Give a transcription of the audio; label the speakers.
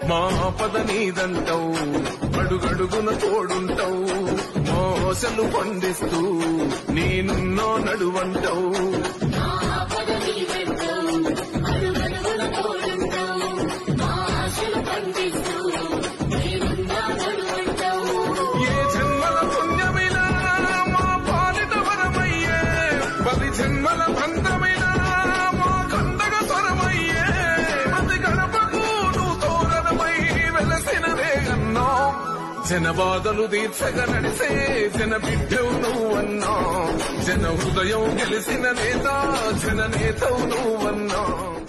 Speaker 1: మా పద నీదంటావు అడుగడుగున తోడుంటావు మోసలు పండిస్తూ నేనున్నో నడువంటావు ఏ జన్మల పుణ్యమిలా మా పాలిట వరమయ్యే పది జన్మల బంధమిలా మా కందగ స్వరమయ్యే ప్రతి గడపకు నువ్వు తోరణమై వెలసినవే అన్నా జన బాధలు తీర్చగ నడిసే జన బిడ్డవు నువ్వన్నా జన హృదయం గెలిసిన నేత జన నేతవు నువ్వన్నా